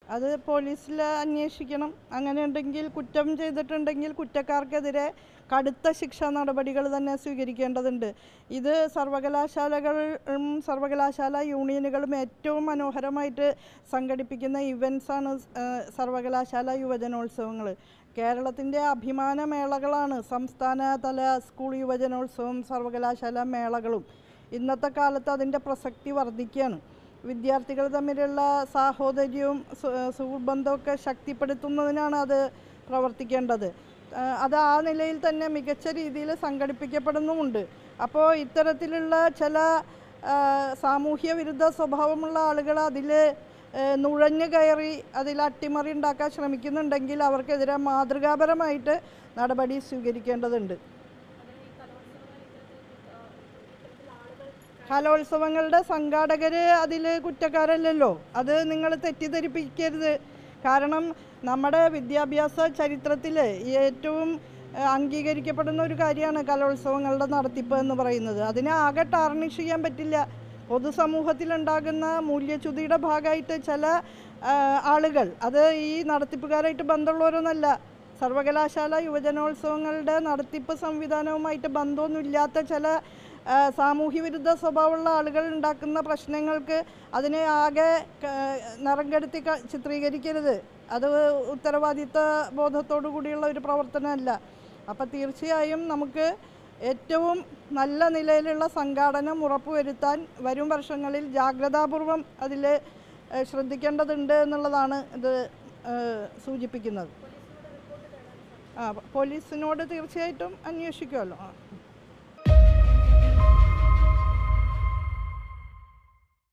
അത് പോലീസിൽ അന്വേഷിക്കണം അങ്ങനെ ഉണ്ടെങ്കിൽ കുറ്റം ചെയ്തിട്ടുണ്ടെങ്കിൽ കുറ്റക്കാർക്കെതിരെ കടുത്ത ശിക്ഷാ നടപടികൾ തന്നെ സ്വീകരിക്കേണ്ടതുണ്ട് ഇത് സർവകലാശാലകളും സർവകലാശാല യൂണിയനുകളും ഏറ്റവും മനോഹരമായിട്ട് സംഘടിപ്പിക്കുന്ന ഇവൻസാണ് സർവകലാശാല യുവജനോത്സവങ്ങൾ കേരളത്തിൻ്റെ അഭിമാന മേളകളാണ് സംസ്ഥാന തല സ്കൂൾ യുവജനോത്സവം സർവകലാശാല മേളകളും ഇന്നത്തെ കാലത്ത് അതിൻ്റെ പ്രസക്തി വർദ്ധിക്കുകയാണ് വിദ്യാർത്ഥികൾ തമ്മിലുള്ള സാഹോദര്യവും സു- സുഹൃബന്ധമൊക്കെ ശക്തിപ്പെടുത്തുന്നതിനാണ് അത് പ്രവർത്തിക്കേണ്ടത് ആ, അത് ആ നിലയിൽ തന്നെ മികച്ച രീതിയിൽ സംഘടിപ്പിക്കപ്പെടുന്നുമുണ്ട് അപ്പോൾ ഇത്തരത്തിലുള്ള ചില ആ, സാമൂഹ്യ വിരുദ്ധ സ്വഭാവമുള്ള ആളുകൾ അതിൽ നുഴഞ്ഞു കയറി അതിൽ അട്ടിമറി ഉണ്ടാക്കാൻ ശ്രമിക്കുന്നുണ്ടെങ്കിൽ അവർക്കെതിരെ മാതൃകാപരമായിട്ട് നടപടി സ്വീകരിക്കേണ്ടതുണ്ട് കലോത്സവങ്ങളുടെ സംഘാടകർ അതിൽ കുറ്റക്കാരല്ലല്ലോ അത് നിങ്ങൾ തെറ്റിദ്ധരിപ്പിക്കരുത് കാരണം നമ്മുടെ വിദ്യാഭ്യാസ ചരിത്രത്തിൽ ഏറ്റവും ഏഹ്, അംഗീകരിക്കപ്പെടുന്ന ഒരു കാര്യമാണ് കലോത്സവങ്ങളുടെ നടത്തിപ്പ് എന്ന് പറയുന്നത് അതിനെ ആകെ ടാർണിഷ് ചെയ്യാൻ പറ്റില്ല പൊതുസമൂഹത്തിലുണ്ടാകുന്ന മൂല്യച്യുതിയുടെ ഭാഗമായിട്ട് ചില ആ, ആളുകൾ അത് ഈ നടത്തിപ്പുകാരായിട്ട് ബന്ധമുള്ളവരൊന്നല്ല സർവകലാശാല യുവജനോത്സവങ്ങളുടെ നടത്തിപ്പ് സംവിധാനവുമായിട്ട് ബന്ധമൊന്നുമില്ലാത്ത ചില ആ, സാമൂഹ്യ വിരുദ്ധ സ്വഭാവമുള്ള ആളുകൾ ഉണ്ടാക്കുന്ന പ്രശ്നങ്ങൾക്ക് അതിനെ ആകെ ക- നിറം കെടുത്തി ക- ചിത്രീകരിക്കരുത് അത് ഉത്തരവാദിത്ത ബോധത്തോടു കൂടിയുള്ള ഒരു പ്രവർത്തനമല്ല അപ്പം തീർച്ചയായും നമുക്ക് ഏറ്റവും നല്ല നിലയിലുള്ള സംഘാടനം ഉറപ്പുവരുത്താൻ വരും വർഷങ്ങളിൽ ജാഗ്രതാപൂർവം അതിൽ ശ്രദ്ധിക്കേണ്ടതുണ്ട് എന്നുള്ളതാണ് ഇത് ഏഹ്, സൂചിപ്പിക്കുന്നത് ആ പോലീസിനോട് തീർച്ചയായിട്ടും അന്വേഷിക്കുമല്ലോ ആ